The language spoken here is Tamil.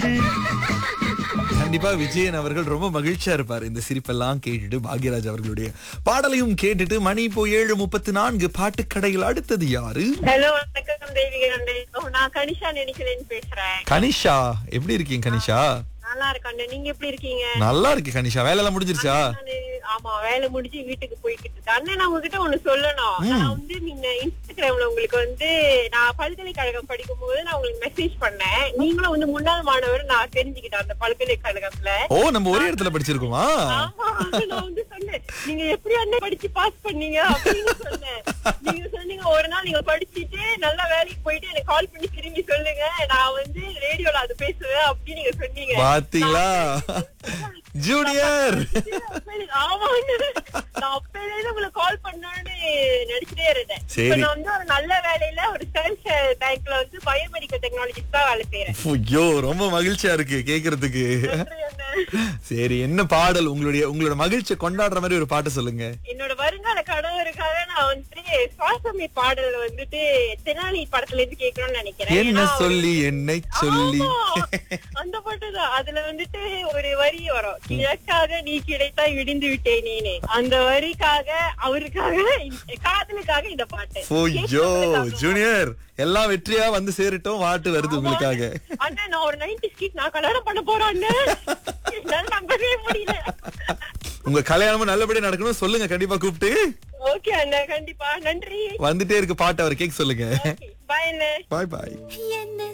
கண்டிப்பா விஜயன் அவர்கள் ரொம்ப மகிழ்ச்சியா இருப்பார் இந்த சிரிப்பெல்லாம் கேட்டுட்டு பாக்யராஜ் அவர்களுடைய பாடலையும் கேட்டுட்டு மணி இப்போ ஏழு முப்பத்தி நான்கு பாட்டுக்கடையில் அடுத்தது யாரு ஹலோ வணக்கம் தேவிகா நான் கனிஷா நினைக்கிறேன்னு பேசுறேன் கனிஷா எப்படி இருக்கீங்க கனிஷா நல்லா இருக்கேன் நீங்க எப்படி இருக்கீங்க நல்லா இருக்கு கனிஷா வேலையெல்லாம் முடிஞ்சிருச்சா நானு, ஆமா வேலை முடிஞ்சு வீட்டுக்கு போய்கிட்டு இருக்கேன் அண்ணன் நான் உங்ககிட்ட ஒண்ணு சொல்லணும் நான் வந்து முன்ன இன்ஸ்டாகிராம்ல உங்களுக்கு வந்து நான் பல்கலைக்கழகம் படிக்கும் போது நான் உங்களுக்கு மெசேஜ் பண்ணேன் நீங்களும் வந்து முன்னாள் மாணவர் நான் தெரிஞ்சுக்கிட்டேன் அந்த பல்கலைக்கழகத்துல ஓ நம்ம ஒரே இடத்துல படிச்சிருக்கோமா ஆமா நான் வந்து சொன்னேன் நீங்க எப்படி அண்ணன் படிச்சு பாஸ் பண்ணீங்க அப்படின்னு சொன்னேன் நீங்க சொன்னீங்க ஒரு நாள் நீங்க படிச்சுட்டு நல்ல வேலைக்கு போயிட்டு எனக்கு கால் பண்ணி திரும்பி சொல்லுங்க நான் வந்து ரேடியோல அது பேசுவேன் அப்படின்னு நீங்க சொன்னீங்க பாத்தீங்களா ஜூனியர் ஆமா நான் அப்பயில உங்களுக்கு கால் பண்ணணும்னு நினைச்சிட்டே இருந்தேன் சரி. இப்ப நான் வந்து ஒரு நல்ல வேலையில ஒரு செல்ஃப் பேங்க்ல வந்து பயோமெடிக்கல் டெக்னாலஜிஸ் தான் வேலை செய்யறேன் ஐயோ ரொம்ப மகிழ்ச்சியா இருக்கு கேக்குறதுக்கு நன்றி அண்ணன். சரி என்ன பாடல் உங்களுடைய உங்களோட மகிழ்ச்சியை கொண்டாடுற மாதிரி ஒரு பாட்டு சொல்லுங்க என்னோட வருங்கால கணவருக்காக நான் வந்துட்டு சுவாசமி பாடல் வந்துட்டு தெனாலி படத்துல இருந்து கேட்கணும்னு நினைக்கிறேன் என்ன ஏன்னா அவரு- சொல்லி என்னை சொல்லி ஆமா, அந்த பாட்டு தான் அதுல வந்துட்டு ஒரு வரி வரும் கிழக்காக நீ கிடைத்தா விடிந்து விட்டேன் நீனு அந்த வரிக்காக அவருக்காக இந்த- காதலுக்காக இந்த பாட்டு ஐயோ கேட்கறதுக்காக. ஜூனியர் எல்லாம் வெற்றியா வந்து சேரட்டும் பாட்டு வருது உங்களுக்காக அண்ணா நான் ஒரு நைன்டி ஸ்கிட் நான் கல்யாணம் பண்ண போறேன் அண்ணன். என்னால நம்பவே முடியல உங்க கல்யாணமும் நல்லபடியா நடக்கணும் சொல்லுங்க கண்டிப்பா கூப்பிட்டு ஓகே அண்ணா கண்டிப்பா நன்றி வந்துட்டே இருக்கு பாட்டு அவர் கேட்க சொல்லுங்க பாய் அண்ணே பாய் பாய் என்